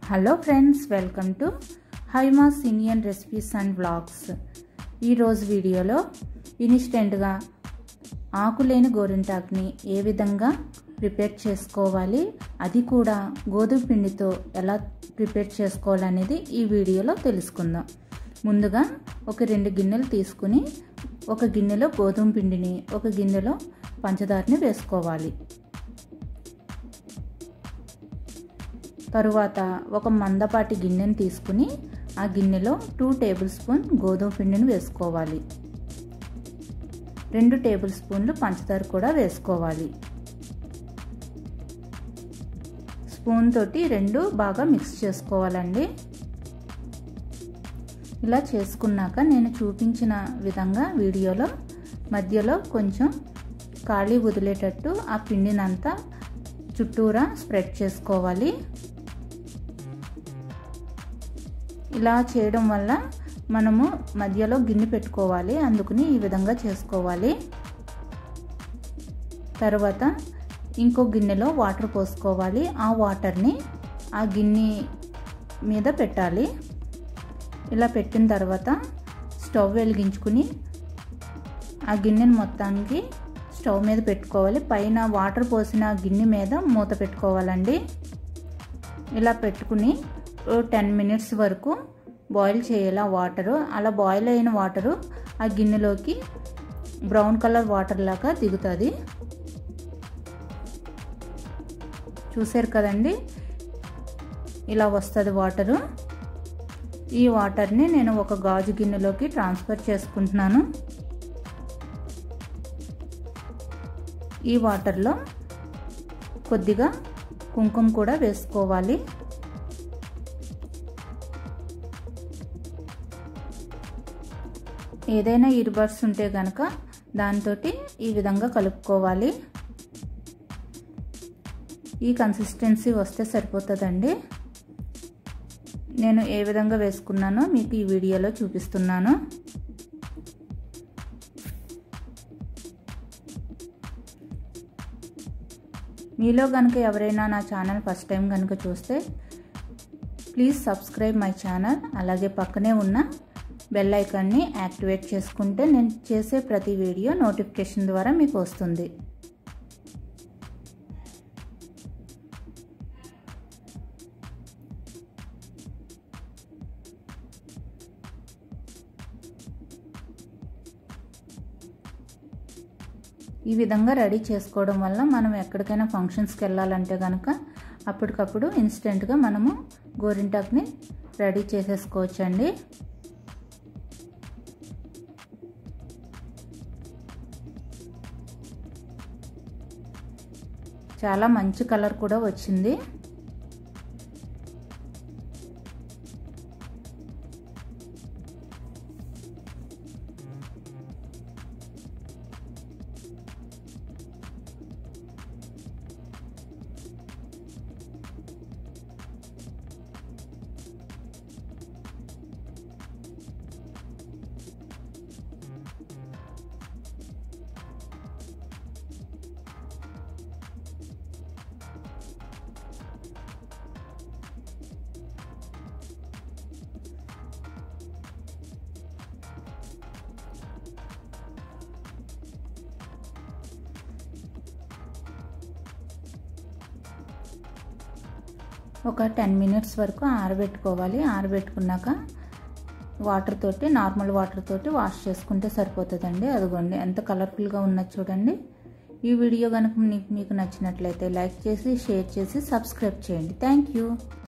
hello friends welcome to Hyma's Indian recipes and blogs ఈరోజు వీడియోలో ఇన్స్టెంట్గా ఆకులేని గోరింటాకుని ఏ విధంగా ప్రిపేర్ చేసుకోవాలి అది కూడా గోధుమ పిండితో ఎలా ప్రిపేర్ చేసుకోవాలనేది ఈ వీడియోలో తెలుసుకుందాం ముందుగా ఒక రెండు గిన్నెలు తీసుకుని ఒక గిన్నెలో గోధుమ పిండిని ఒక గిన్నెలో పంచదారని వేసుకోవాలి తరువాత ఒక మందపాటి గిన్నెని తీసుకుని ఆ గిన్నెలో టూ టేబుల్ స్పూన్ గోధుమ పిండిని వేసుకోవాలి రెండు టేబుల్ స్పూన్లు పంచదార కూడా వేసుకోవాలి స్పూన్ తోటి రెండు బాగా మిక్స్ చేసుకోవాలండి ఇలా చేసుకున్నాక నేను చూపించిన విధంగా వీడియోలో మధ్యలో కొంచెం ఖాళీ వదిలేటట్టు ఆ పిండినంతా చుట్టూరా స్ప్రెడ్ చేసుకోవాలి ఇలా చేయడం వల్ల మనము మధ్యలో గిన్నె పెట్టుకోవాలి అందుకని ఈ విధంగా చేసుకోవాలి తర్వాత ఇంకో గిన్నెలో వాటర్ పోసుకోవాలి ఆ వాటర్ని ఆ గిన్నె మీద పెట్టాలి ఇలా పెట్టిన తర్వాత స్టవ్ వెలిగించుకుని ఆ గిన్నెని మొత్తానికి స్టవ్ మీద పెట్టుకోవాలి పైన వాటర్ పోసిన గిన్నె మీద మూత పెట్టుకోవాలండి ఇలా పెట్టుకుని టెన్ మినిట్స్ వరకు బాయిల్ చేయాలి వాటరు అలా బాయిల్ అయిన వాటరు ఆ గిన్నెలోకి బ్రౌన్ కలర్ వాటర్ లాగా దిగుతుంది చూసారు కదండి ఇలా వస్తుంది వాటరు ఈ వాటర్ని నేను ఒక గాజు గిన్నెలోకి ట్రాన్స్ఫర్ చేసుకుంటున్నాను ఈ వాటర్లో కొద్దిగా కుంకుమ కూడా వేసుకోవాలి ఏదైనా ఇయర్బడ్స్ ఉంటే కనుక దాంతో ఈ విధంగా కలుపుకోవాలి ఈ కన్సిస్టెన్సీ వస్తే సరిపోతుందండి నేను ఏ విధంగా వేసుకున్నానో మీకు ఈ వీడియోలో చూపిస్తున్నాను మీలో కనుక ఎవరైనా నా ఛానల్ ఫస్ట్ టైం కనుక చూస్తే ప్లీజ్ సబ్స్క్రైబ్ మై ఛానల్ అలాగే పక్కనే ఉన్న బెల్ ఐకాన్ని యాక్టివేట్ చేసుకుంటే నేను చేసే ప్రతి వీడియో నోటిఫికేషన్ ద్వారా మీకు వస్తుంది ఈ విధంగా రెడీ చేసుకోవడం వల్ల మనం ఎక్కడికైనా ఫంక్షన్స్కి వెళ్ళాలంటే కనుక అప్పటికప్పుడు ఇన్స్టెంట్గా మనము గోరింటాక్ని రెడీ చేసేసుకోవచ్చండి చాలా మంచి కలర్ కూడా వచ్చింది ఒక టెన్ మినిట్స్ వరకు ఆరబెట్టుకోవాలి ఆరబెట్టుకున్నాక వాటర్ తోటి నార్మల్ వాటర్ తోటి వాష్ చేసుకుంటే సరిపోతుందండి అదిగోండి ఎంత కలర్ఫుల్గా ఉన్నది చూడండి ఈ వీడియో కనుక మీకు నచ్చినట్లయితే లైక్ చేసి షేర్ చేసి సబ్స్క్రైబ్ చేయండి థ్యాంక్ యూ